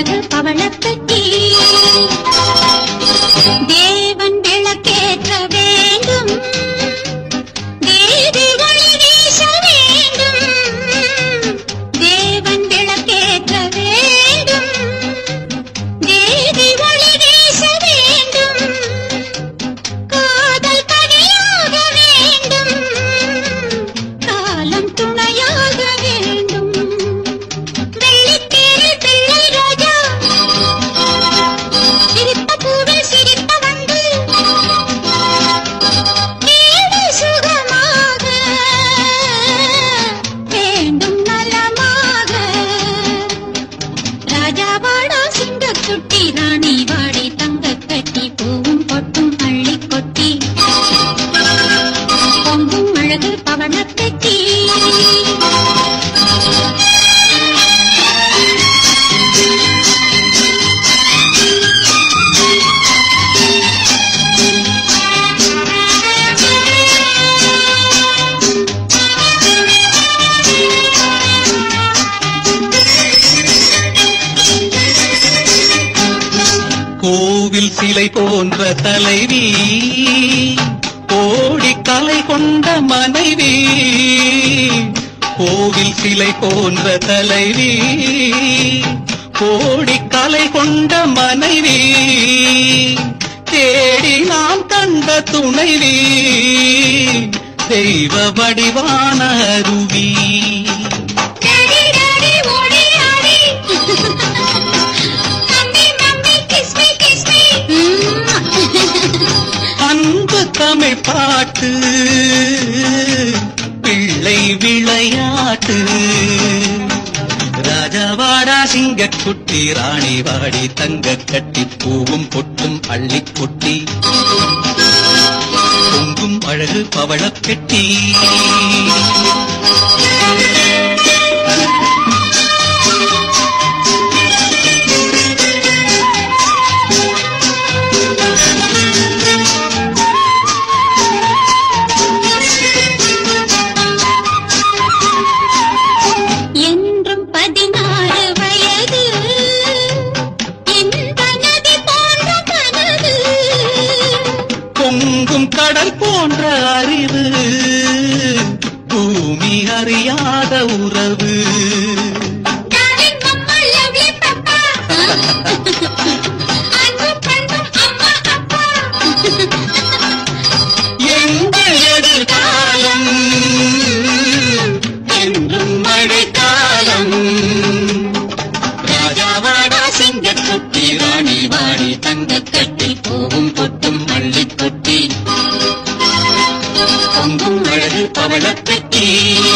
அழகு பவளப்பட்டி தேவன் விளக்கேற்ற வேண்டும் தேவி ஒளி வீச வேண்டும் தேவன் விளக்கேற்ற வேண்டும் தேவி ஒளி வீச வேண்டும் காதல் கனியாக வேண்டும் காலம் துணையாக வேண்டும் வெள்ளித்தேரில் பிள்ளை ரோஜா சிரித்த பூவில் சிரித்த வண்டு வீடு சுகமாக வேண்டும் நலமாக ராஜாவாடா சிங்கக் குட்டி ராணி வாடி தங்கக் கட்டி பூவும் பொட்டும் அள்ளி கொட்டி பொங்கும் அழகு பவனப் பெட்டி கோவில் சிலை போன்ற தலைவி கோடி கலை கொண்ட மனைவி கோவில் சிலை போன்ற தலைவி கோடி கலை கொண்ட மனைவி தேடி நாம் கண்ட துணைவி தெய்வ வடிவான அருவி டாடி டாடி ஓடி ஆடி mummy mummy kiss me kiss me அன்பு தமிழ் பாட்டு பிள்ளை விளையாட்டு ராஜாவாடா சிங்கக் குட்டி ராணி வாடி தங்க கட்டி பூவும் பொட்டும் அள்ளி கொட்டி பொங்கும் அழகு பவளப் பெட்டி என்றும் பதினாறு வயது இந்த நதி போன்ற மனது பொங்கும் கடல் போன்ற அறிவு பூமி அறியாத உறவு டார்லிங் மம்மா லவ்லி பப்பா அன்பு பண்பும் அம்மா அப்பா எங்கள் எதிர்காலம் என்றும் மழைக்காலம் ராஜாவாடா சிங்கக் குட்டி ராணி வாடி தங்கக் கட்டி பூவும் பொட்டும் அள்ளி கொட்டி பொங்கும் அழகு பவளப் பெட்டி